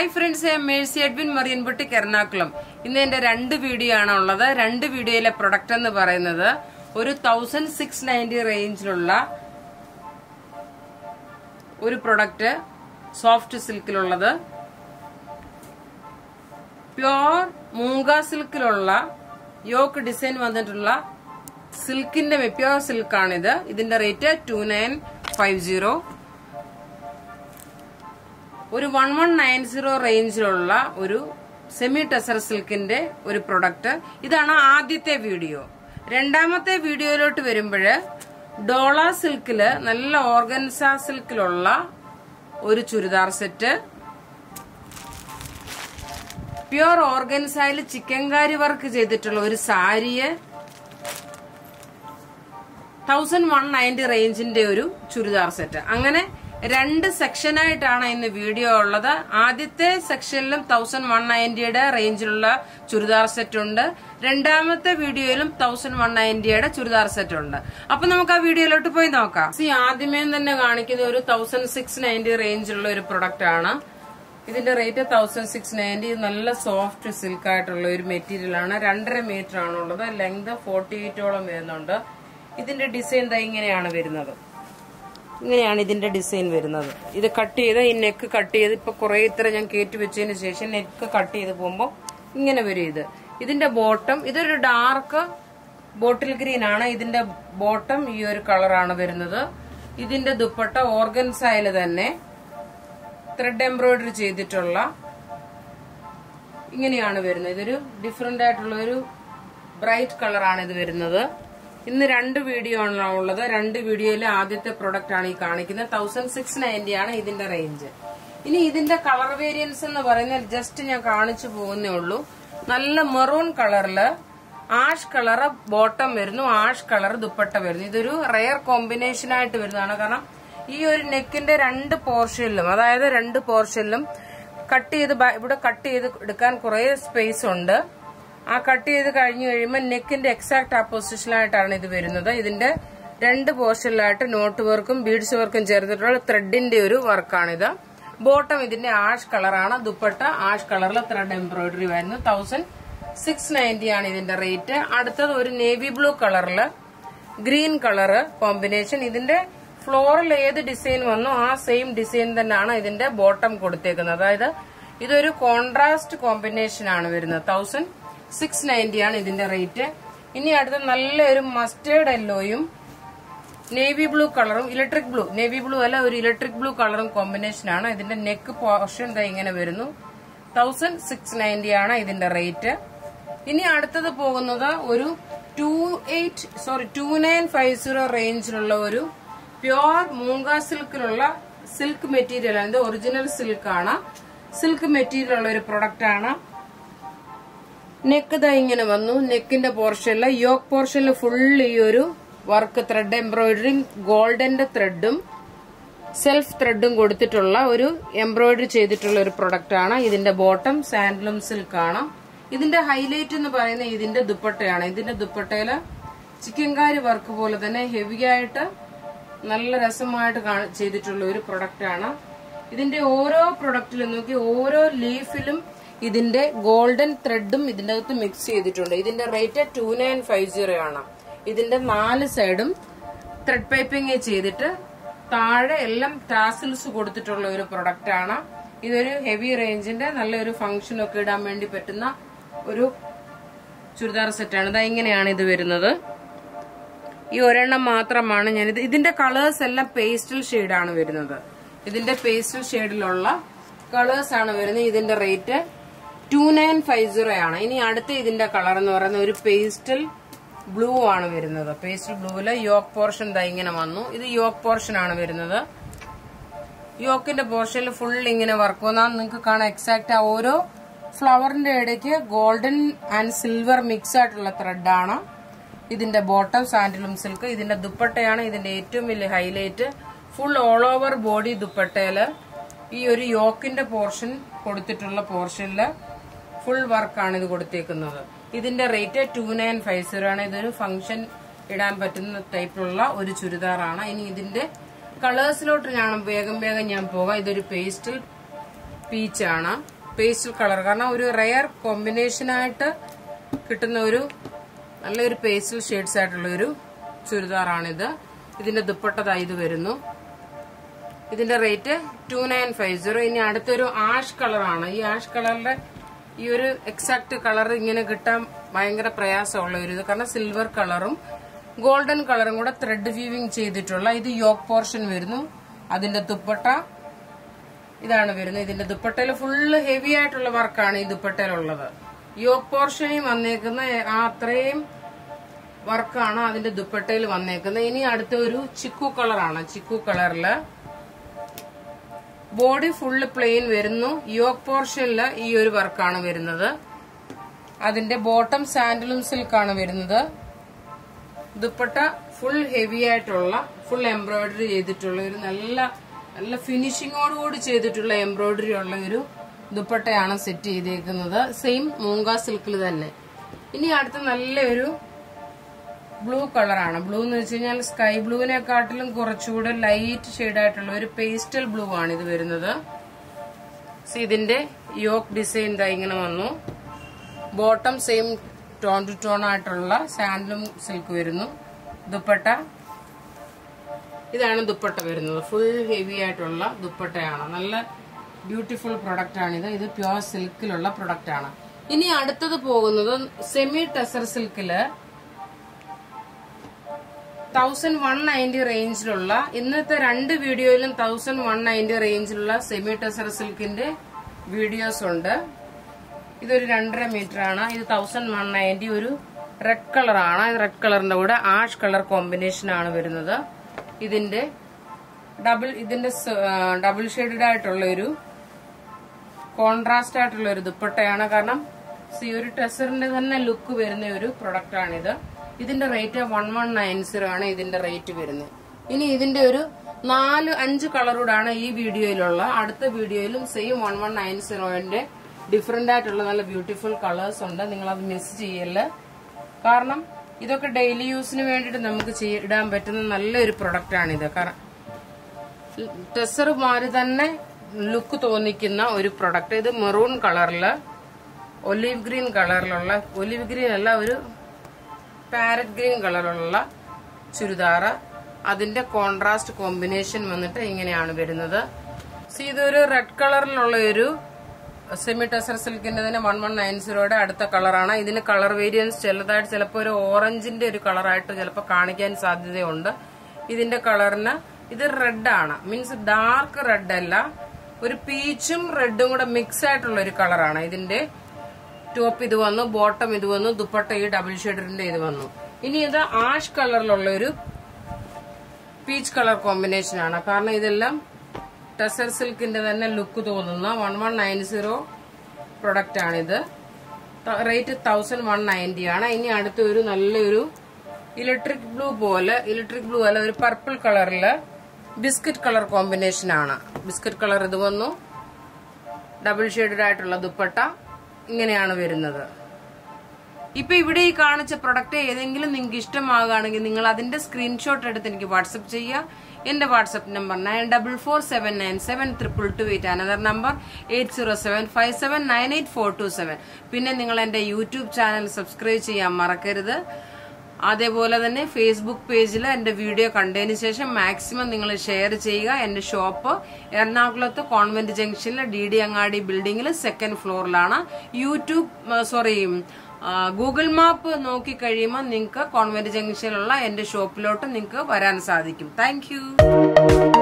hi friends ഞാൻ Mercy Edwin മറിയൻപൊട്ടിക്ക് എറണാകുളം ഇന്ന് എന്റെ രണ്ട് വീഡിയോ ആണ് ഉള്ളത് രണ്ട് വീഡിയോയിലെ പ്രൊഡക്റ്റ് എന്ന് പറയുന്നത് ഒരു തൗസൻഡ് സിക്സ് നയൻറ്റി റേഞ്ചിലുള്ള ഒരു പ്രൊഡക്റ്റ് സോഫ്റ്റ് സിൽക്കിലുള്ളത് പ്യോർ മൂങ്ക സിൽക്കിലുള്ള യോക്ക് ഡിസൈൻ വന്നിട്ടുള്ള സിൽക്കിന്റെ പ്യോർ സിൽക്കാണിത് ഇതിന്റെ rate two nine five zero ഒരു വൺ വൺ നയൻ സീറോ റേഞ്ചിലുള്ള ഒരു സെമി ടെസർ സിൽക്കിന്റെ ഒരു പ്രൊഡക്റ്റ് ഇതാണ് ആദ്യത്തെ വീഡിയോ രണ്ടാമത്തെ വീഡിയോയിലോട്ട് വരുമ്പോൾ ഡോള സിൽക്കില് നല്ല ഓർഗൻസ സിൽക്കിലുള്ള ഒരു ചുരിദാർ സെറ്റ് പ്യുർ ഓർഗൻസായിൽ ചിക്കൻകാരി വർക്ക് ചെയ്തിട്ടുള്ള ഒരു സാരിയെ തൗസൻഡ് വൺ നയൻറ്റി റേഞ്ചിന്റെ ഒരു ചുരിദാർ സെറ്റ് അങ്ങനെ രണ്ട് സെക്ഷനായിട്ടാണ് ഇന്ന് വീഡിയോ ഉള്ളത് ആദ്യത്തെ സെക്ഷനിലും തൗസൻഡ് വൺ നയൻറ്റിയുടെ റേഞ്ചിലുള്ള ചുരിദാർ സെറ്റ് ഉണ്ട് രണ്ടാമത്തെ വീഡിയോയിലും തൗസൻഡ് വൺ നയൻറ്റിയുടെ ചുരിദാർ സെറ്റ് ഉണ്ട് അപ്പൊ നമുക്ക് ആ വീഡിയോയിലോട്ട് പോയി നോക്കാം സി ആദ്യമേ തന്നെ കാണിക്കുന്ന ഒരു തൗസൻഡ് സിക്സ് നയൻറ്റി റേഞ്ചിലുള്ള ഒരു പ്രൊഡക്റ്റ് ആണ് ഇതിന്റെ റേറ്റ് തൗസൻഡ് സിക്സ് നയൻറ്റി നല്ല സോഫ്റ്റ് സിൽക്ക് ആയിട്ടുള്ള ഒരു മെറ്റീരിയൽ ആണ് രണ്ടര മീറ്റർ ആണുള്ളത് ലെങ്ത് ഫോർട്ടി എയ്റ്റോളം വരുന്നുണ്ട് ഇതിന്റെ ഡിസൈൻ ദാ ഇങ്ങനെയാണ് വരുന്നത് ഇങ്ങനെയാണ് ഇതിന്റെ ഡിസൈൻ വരുന്നത് ഇത് കട്ട് ചെയ്ത് ഈ നെക്ക് കട്ട് ചെയ്ത് ഇപ്പൊ കുറെ ഇത്ര ഞാൻ കയറ്റി വെച്ചതിന് ശേഷം നെക്ക് കട്ട് ചെയ്ത് പോകുമ്പോൾ ഇങ്ങനെ വരും ഇത് ഇതിന്റെ ബോട്ടം ഇതൊരു ഡാർക്ക് ബോട്ടിൽ ഗ്രീൻ ആണ് ഇതിന്റെ ബോട്ടം ഈ ഒരു കളറാണ് വരുന്നത് ഇതിന്റെ ദുപ്പട്ട ഓർഗൻസായിൽ തന്നെ ത്രെഡ് എംബ്രോയിഡറി ചെയ്തിട്ടുള്ള ഇങ്ങനെയാണ് വരുന്നത് ഇതൊരു ഡിഫറെന്റ് ആയിട്ടുള്ള ഒരു ബ്രൈറ്റ് കളറാണ് ഇത് വരുന്നത് ഇന്ന് രണ്ട് വീഡിയോ ആണ് ഉള്ളത് രണ്ട് വീഡിയോയിലെ ആദ്യത്തെ പ്രൊഡക്റ്റ് ആണ് ഈ കാണിക്കുന്നത് തൗസൻഡ് സിക്സ് നയൻറ്റി ആണ് ഇതിന്റെ റേഞ്ച് ഇനി ഇതിന്റെ കളർ വേരിയൻസ് എന്ന് പറയുന്നത് ജസ്റ്റ് ഞാൻ കാണിച്ചു പോകുന്നേ ഉള്ളൂ നല്ല മെറൂൺ കളറില് ആഷ് കളർ ബോട്ടം വരുന്നു ആഷ് കളർ ദുപ്പട്ട വരുന്നു ഇതൊരു റെയർ കോമ്പിനേഷൻ ആയിട്ട് വരുന്നതാണ് കാരണം ഈ ഒരു നെക്കിന്റെ രണ്ട് പോർഷനിലും അതായത് രണ്ട് പോർഷനിലും കട്ട് ചെയ്ത് ബ- ഇവിടെ കട്ട് ചെയ്ത് എടുക്കാൻ കുറെ സ്പേസ് ഉണ്ട് ആ കട്ട് ചെയ്ത് കഴിഞ്ഞു കഴിയുമ്പോൾ നെക്കിന്റെ എക്സാക്ട് ആപ്പോസിഷനിലായിട്ടാണ് ഇത് വരുന്നത് ഇതിന്റെ രണ്ട് പോർഷനിലായിട്ട് നോട്ട് വർക്കും ബീഡ്സ് വർക്കും ചേർന്നിട്ടുള്ള ത്രെഡിന്റെ ഒരു വർക്കാണിത് ബോട്ടം ഇതിന്റെ ആഷ് കളറാണ് ദുപ്പട്ട ആഷ് കളറിൽ ത്രെഡ് എംബ്രോയിഡറി വരുന്നു തൗസൻഡ് സിക്സ് നയൻറ്റി ആണ് ഇതിന്റെ റേറ്റ് അടുത്തത് ഒരു നേവി ബ്ലൂ കളറില് ഗ്രീൻ കളറ് കോമ്പിനേഷൻ ഇതിന്റെ ഫ്ലോറിൽ ഏത് ഡിസൈൻ വന്നോ ആ സെയിം ഡിസൈൻ തന്നെയാണ് ഇതിന്റെ ബോട്ടം കൊടുത്തേക്കുന്നത് അതായത് ഇതൊരു കോൺട്രാസ്റ്റ് കോമ്പിനേഷൻ ആണ് വരുന്നത് തൗസൻഡ് സിക്സ് നയൻറ്റി ആണ് ഇതിന്റെ റേറ്റ് ഇനി അടുത്ത നല്ലൊരു മസ്റ്റേർഡ് യെല്ലോയും നേവി ബ്ലൂ കളറും ഇലക്ട്രിക് ബ്ലൂ നേവി ബ്ലൂ അല്ല ഒരു ഇലക്ട്രിക് ബ്ലൂ കളറും കോമ്പിനേഷൻ ആണ് ഇതിന്റെ നെക്ക് പോർഷൻ ദാ ഇങ്ങനെ വരുന്നു തൗസൻഡ് സിക്സ് നയൻറ്റി ആണ് ഇതിന്റെ റേറ്റ് ഇനി അടുത്തത് പോകുന്നത് ഒരു two eight sorry two nine five zero റേഞ്ചിലുള്ള ഒരു പ്യോർ മൂങ്ക സിൽക്കിലുള്ള സിൽക്ക് മെറ്റീരിയൽ ആണ് ഇത് ഒറിജിനൽ സിൽക്ക് ആണ് സിൽക്ക് മെറ്റീരിയൽ ഉള്ള ഒരു പ്രൊഡക്റ്റ് ആണ് നെക്ക് ദാ ഇങ്ങനെ വന്നു നെക്കിന്റെ പോർഷനില് യോക്ക് പോർഷനിൽ ഫുൾ ഈ ഒരു വർക്ക് ത്രെഡ് എംബ്രോയിഡറിയും ഗോൾഡന്റെ ത്രെഡും സെൽഫ് ത്രെഡും കൊടുത്തിട്ടുള്ള ഒരു എംബ്രോയിഡറി ചെയ്തിട്ടുള്ള ഒരു പ്രൊഡക്റ്റ് ആണ് ഇതിന്റെ ബോട്ടം സാൻഡ്ലൂം സിൽക്ക് ആണ് ഇതിന്റെ ഹൈലൈറ്റ് എന്ന് പറയുന്നത് ഇതിന്റെ ദുപ്പട്ടയാണ് ഇതിന്റെ ദുപ്പട്ടയില് ചിക്കൻകാരി വർക്ക് പോലെ തന്നെ ഹെവി ആയിട്ട് നല്ല രസമായിട്ട് കാണ- ചെയ്തിട്ടുള്ള ഒരു പ്രൊഡക്റ്റ് ആണ് ഇതിന്റെ ഓരോ പ്രൊഡക്റ്റിലും നോക്കി ഓരോ ലീഫിലും ഇതിന്റെ ഗോൾഡൻ ത്രെഡും ഇതിന്റെ അകത്ത് മിക്സ് ചെയ്തിട്ടുണ്ട് ഇതിന്റെ rate two nine five zero ആണ് ഇതിന്റെ നാല് സൈഡും ത്രെഡ് പൈപ്പിംഗ് ചെയ്തിട്ട് താഴെ എല്ലാം ടാസിൽസ് കൊടുത്തിട്ടുള്ള ഒരു പ്രൊഡക്റ്റ് ആണ് ഇതൊരു ഹെവി റേഞ്ചിന്റെ നല്ലൊരു ഫംഗ്ഷൻ ഒക്കെ ഇടാൻ വേണ്ടി പറ്റുന്ന ഒരു ചുരിദാർ സെറ്റാണ് ഇതാ ഇങ്ങനെയാണ് ഇത് വരുന്നത് ഈ ഒരെണ്ണം മാത്രമാണ് ഞാനിത് ഇതിന്റെ കളേഴ്സ് എല്ലാം പേസ്റ്റൽ ഷെയ്ഡാണ് വരുന്നത് ഇതിന്റെ പേസ്റ്റൽ ഷെയ്ഡിലുള്ള കളേഴ്സ് ആണ് വരുന്നത് ഇതിന്റെ rate two nine five zero ആണ് ഇനി അടുത്ത ഇതിന്റെ കളർ എന്ന് പറയുന്നത് ഒരു പേസ്റ്റൽ ബ്ലൂ ആണ് വരുന്നത് പേസ്റ്റൽ ബ്ലൂവില് യോക്ക് പോർഷൻ ദാ ഇങ്ങനെ വന്നു ഇത് യോക്ക് പോർഷൻ ആണ് വരുന്നത് യോക്കിന്റെ പോർഷനിൽ ഫുൾ ഇങ്ങനെ വർക്ക് വന്നാൽ നിങ്ങൾക്ക് കാണാം എക്സാക്ട് ആ ഓരോ ഫ്ലവറിന്റെ ഇടയ്ക്ക് ഗോൾഡൻ ആൻഡ് സിൽവർ മിക്സ് ആയിട്ടുള്ള ത്രെഡാണ് ഇതിന്റെ ബോട്ടം സാൻഡിലും സിൽക്ക് ഇതിന്റെ ദുപ്പട്ടയാണ് ഇതിന്റെ ഏറ്റവും വലിയ highlight full all over body ദുപ്പട്ടയില് ഈ ഒരു യോക്കിന്റെ പോർഷൻ കൊടുത്തിട്ടുള്ള പോർഷനില് ഫുൾ വർക്കാണ് ഇത് കൊടുത്തേക്കുന്നത് ഇതിന്റെ rate two nine five zero ആണ് ഇതൊരു ഫംഗ്ഷൻ ഇടാൻ പറ്റുന്ന ടൈപ്പിലുള്ള ഒരു ചുരിദാറാണ് ഇനി ഇതിന്റെ കളേഴ്സിലോട്ട് ഞാൻ വേഗം വേഗം ഞാൻ പോകാം ഇതൊരു പേസ്റ്റൽ പീച്ചാണ് പേസ്റ്റൽ കളർ കാരണം ഒരു റെയർ കോമ്പിനേഷനായിട്ട് കിട്ടുന്ന ഒരു നല്ലൊരു പേസ്റ്റൽ ഷെയ്ഡ്സ് ആയിട്ടുള്ള ഒരു ചുരിദാറാണിത് ഇതിന്റെ ദുപ്പട്ടത ഇത് വരുന്നു ഇതിന്റെ rate two nine five zero ഇനി അടുത്തൊരു ആഷ് കളറാണ് ഈ ആഷ് കളറിന്റെ ഈ ഒരു എക്സാക്ട് കളർ ഇങ്ങനെ കിട്ടാൻ ഭയങ്കര പ്രയാസമുള്ള ഒരു ഇത് കാരണം സിൽവർ കളറും ഗോൾഡൻ കളറും കൂടെ ത്രെഡ് വീവിംഗ് ചെയ്തിട്ടുള്ള ഇത് യോക്ക് പോർഷൻ വരുന്നു അതിന്റെ ദുപ്പട്ട ഇതാണ് വരുന്നത് ഇതിന്റെ ദുപ്പട്ടയിൽ ഫുള്ള് ഹെവി ആയിട്ടുള്ള വർക്കാണ് ഈ ദുപ്പട്ടയിലുള്ളത് യോക്ക് പോർഷനിൽ വന്നേക്കുന്ന ആ അത്രയും വർക്കാണ് അതിന്റെ ദുപ്പട്ടയിൽ വന്നേക്കുന്നത് ഇനി അടുത്ത ഒരു ചിക്കു കളറാണ് ചിക്കു കളറില് ബോഡി ഫുള്ള് പ്ലെയിൻ വരുന്നു യോക്ക് പോർഷനില് ഈ ഒരു വർക്കാണ് വരുന്നത് അതിന്റെ ബോട്ടം സാൻഡലും സിൽക്കാണ് വരുന്നത് ദുപ്പട്ട ഫുൾ ഹെവി ആയിട്ടുള്ള ഫുൾ എംബ്രോയിഡറി ചെയ്തിട്ടുള്ള ഒരു നല്ല നല്ല ഫിനിഷിങ്ങോടുകൂടി ചെയ്തിട്ടുള്ള എംബ്രോയിഡറി ഉള്ള ഒരു ദുപ്പട്ടയാണ് സെറ്റ് ചെയ്തേക്കുന്നത് സെയിം മൂങ്ക സിൽക്കിൽ തന്നെ ഇനി അടുത്ത നല്ലൊരു ബ്ലൂ കളറാണ് ബ്ലൂ എന്ന് വെച്ച് കഴിഞ്ഞാൽ സ്കൈ ബ്ലൂവിനെക്കാട്ടിലും കുറച്ചുകൂടെ ലൈറ്റ് ഷെയ്ഡായിട്ടുള്ള ഒരു പേസ്റ്റൽ ബ്ലൂ ആണ് ഇത് വരുന്നത് So, ഇതിന്റെ യോക്ക് ഡിസൈൻ ഇതാ ഇങ്ങനെ വന്നു bottom same tone to tone ആയിട്ടുള്ള സാൻഡലും സിൽക്ക് വരുന്നു ദുപ്പട്ട ഇതാണ് ദുപ്പട്ട വരുന്നത് ഫുൾ ഹെവി ആയിട്ടുള്ള ദുപ്പട്ടയാണ് നല്ല ബ്യൂട്ടിഫുൾ പ്രൊഡക്റ്റ് ആണിത് ഇത് പ്യുവർ സിൽക്കിലുള്ള പ്രൊഡക്റ്റ് ആണ് ഇനി അടുത്തത് പോകുന്നത് സെമി ടെസർ സിൽക്കില് തൗസൻഡ് വൺ നയൻറ്റി റേഞ്ചിലുള്ള ഇന്നത്തെ രണ്ട് വീഡിയോയിലും തൗസൻഡ് വൺ നയൻറ്റി റേഞ്ചിലുള്ള സെമി ടെസർ സിൽക്കിന്റെ വീഡിയോസ് ഉണ്ട് ഇതൊരു രണ്ടര മീറ്റർ ആണ് ഇത് തൗസൻഡ് വൺ നയൻറ്റി ഒരു റെഡ് കളറാണ് റെഡ് കളറിന്റെ കൂടെ ആഷ് കളർ കോമ്പിനേഷൻ ആണ് വരുന്നത് ഇതിന്റെ ഡബിൾ ഇതിന്റെ ഡബിൾ ഷെയ്ഡഡ് ആയിട്ടുള്ള ഒരു കോൺട്രാസ്റ്റ് ആയിട്ടുള്ള ഒരു ദുപ്പട്ടയാണ് കാരണം സി ഒരു ടെസറിന്റെ തന്നെ ലുക്ക് വരുന്ന ഒരു പ്രൊഡക്റ്റ് ആണിത് ഇതിന്റെ rate one one nine zero ആണ് ഇതിന്റെ റേറ്റ് വരുന്നത് ഇനി ഇതിന്റെ ഒരു നാല് അഞ്ച് കളറൂടാണ് ഈ വീഡിയോയിലുള്ള അടുത്ത വീഡിയോയിലും സെയിം വൺ വൺ നയൻ സീറോന്റെ ഡിഫറെന്റ് ആയിട്ടുള്ള നല്ല ബ്യൂട്ടിഫുൾ കളേഴ്സ് ഉണ്ട് നിങ്ങൾ അത് മിസ് ചെയ്യല്ല കാരണം ഇതൊക്കെ ഡെയിലി യൂസിന് വേണ്ടിയിട്ട് നമുക്ക് ചെയ്യ- ഇടാൻ പറ്റുന്ന നല്ലൊരു പ്രൊഡക്റ്റ് ആണിത് കാരണം ടെസറുമാര് തന്നെ ലുക്ക് തോന്നിക്കുന്ന ഒരു പ്രൊഡക്റ്റ് ഇത് മെറൂൺ കളറില് ഒലിവ് ഗ്രീൻ കളറിലുള്ള ഒലിവ് ഗ്രീൻ അല്ല ഒരു പാരറ്റ് ഗ്രീൻ കളറിലുള്ള ചുരിദാറ് അതിന്റെ കോൺട്രാസ്റ്റ് കോമ്പിനേഷൻ വന്നിട്ട് ഇങ്ങനെയാണ് വരുന്നത് സി ഇതൊരു റെഡ് കളറിലുള്ള ഒരു സെമി ടെസർ സിൽക്കിന്റെ തന്നെ വൺ വൺ നയൻ സീറോയുടെ അടുത്ത കളറാണ് ഇതിന് കളർ വേരിയൻസ് ചിലതായിട്ട് ചിലപ്പോൾ ഒരു ഓറഞ്ചിന്റെ ഒരു കളറായിട്ട് ചിലപ്പോൾ കാണിക്കാൻ സാധ്യതയുണ്ട് ഇതിന്റെ കളറിന് ഇത് റെഡ് ആണ് മീൻസ് ഡാർക്ക് റെഡ് അല്ല ഒരു പീച്ചും റെഡും കൂടെ മിക്സ് ആയിട്ടുള്ള ഒരു കളറാണ് ഇതിന്റെ ടോപ്പ് ഇത് വന്നു ബോട്ടം ഇത് വന്നു ദുപ്പട്ട ഈ ഡബിൾ ഷെയ്ഡറിന്റെ ഇത് വന്നു ഇനി ഇത് ആഷ് കളറിലുള്ള ഒരു പീച്ച് കളർ കോമ്പിനേഷൻ ആണ് കാരണം ഇതെല്ലാം ടെസർ സിൽക്കിന്റെ തന്നെ ലുക്ക് തോന്നുന്ന one one nine zero product ആണിത് റേറ്റ് തൗസൻഡ് വൺ നയൻറ്റി ആണ് ഇനി അടുത്ത ഒരു നല്ലൊരു ഇലക്ട്രിക് ബ്ലൂ പോലെ ഇലക്ട്രിക് ബ്ലൂ അല്ല ഒരു പർപ്പിൾ കളറില് ബിസ്ക്കറ്റ് കളർ കോമ്പിനേഷൻ ആണ് ബിസ്ക്കറ്റ് കളർ ഇത് വന്നു ഡബിൾ ഷെയ്ഡഡ് ആയിട്ടുള്ള ദുപ്പട്ട ഇങ്ങനെയാണ് വരുന്നത് ഇപ്പൊ ഇവിടെ ഈ കാണിച്ച പ്രൊഡക്റ്റ് ഏതെങ്കിലും നിങ്ങൾക്ക് ഇഷ്ടമാകുകയാണെങ്കിൽ നിങ്ങൾ അതിന്റെ സ്ക്രീൻഷോട്ട് എടുത്ത് എനിക്ക് വാട്സപ്പ് ചെയ്യുക എന്റെ WhatsApp number nine double four seven nine seven triple two eight another number eight zero seven five seven nine eight four two seven പിന്നെ നിങ്ങൾ എന്റെ യൂട്യൂബ് ചാനൽ സബ്സ്ക്രൈബ് ചെയ്യാൻ മറക്കരുത് അതേപോലെ തന്നെ ഫേസ്ബുക്ക് പേജിൽ എന്റെ വീഡിയോ കണ്ടതിന് ശേഷം മാക്സിമം നിങ്ങൾ ഷെയർ ചെയ്യുക എന്റെ ഷോപ്പ് എറണാകുളത്ത് കോൺവെന്റ് ജംഗ്ഷനിലെ ഡി ഡി അങ്ങാടി ബിൽഡിംഗിൽ സെക്കൻഡ് ഫ്ലോറിലാണ് യൂട്യൂബ് സോറി ഗൂഗിൾ മാപ്പ് നോക്കി കഴിയുമ്പോൾ നിങ്ങൾക്ക് കോൺവെന്റ് ജംഗ്ഷനിലുള്ള എന്റെ ഷോപ്പിലോട്ട് നിങ്ങൾക്ക് വരാൻ സാധിക്കും താങ്ക്